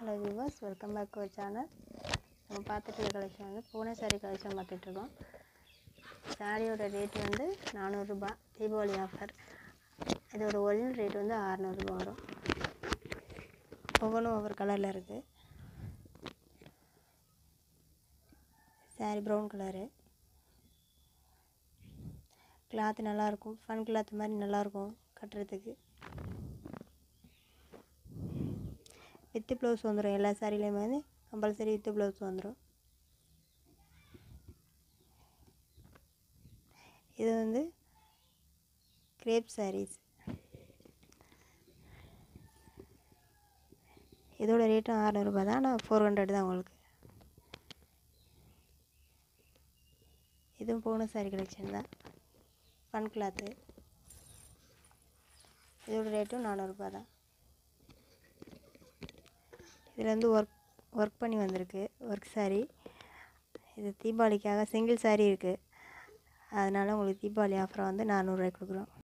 hello viewers welcome back to channel நம்ம பார்த்துட்டு இருக்க கலெக்ஷன் வந்து பூனை சாரீ கலெக்ஷன் பார்த்துட்ருக்கோம் சாரியோட ரேட் வந்து நானூறுரூபா தீபாவளி ஆஃபர் இதோட ஒரிஜினல் ரேட் வந்து அறநூறுபா வரும் ஒவ்வொன்றும் ஒவ்வொரு கலரில் இருக்குது சாரீ ப்ரௌன் கலரு கிளாத் நல்லாயிருக்கும் ஃபன் கிளாத் மாதிரி நல்லாயிருக்கும் கட்டுறதுக்கு வித்து ப்ளவுஸ் வந்துடும் எல்லா சாரிலையுமே வந்து கம்பல்சரி வித்து ப்ளவுஸ் வந்துடும் இது வந்து கிரேப் சாரீஸ் இதோட ரேட்டும் அறநூறுபா தான் ஆனால் ஃபோர் ஹண்ட்ரட் தான் உங்களுக்கு இதுவும் பூனை சாரி கலெக்ஷன் தான் ஃபன் கிளாத்து இதோட ரேட்டும் நானூறுரூபா தான் இதில் வந்து ஒர்க் ஒர்க் பண்ணி வந்திருக்கு ஒர்க் சாரீ இது தீபாவளிக்காக சிங்கிள் சாரீ இருக்குது அதனால் உங்களுக்கு தீபாவளி ஆஃபரை வந்து நானூறுரூவாய்க்கு கொடுக்குறோம்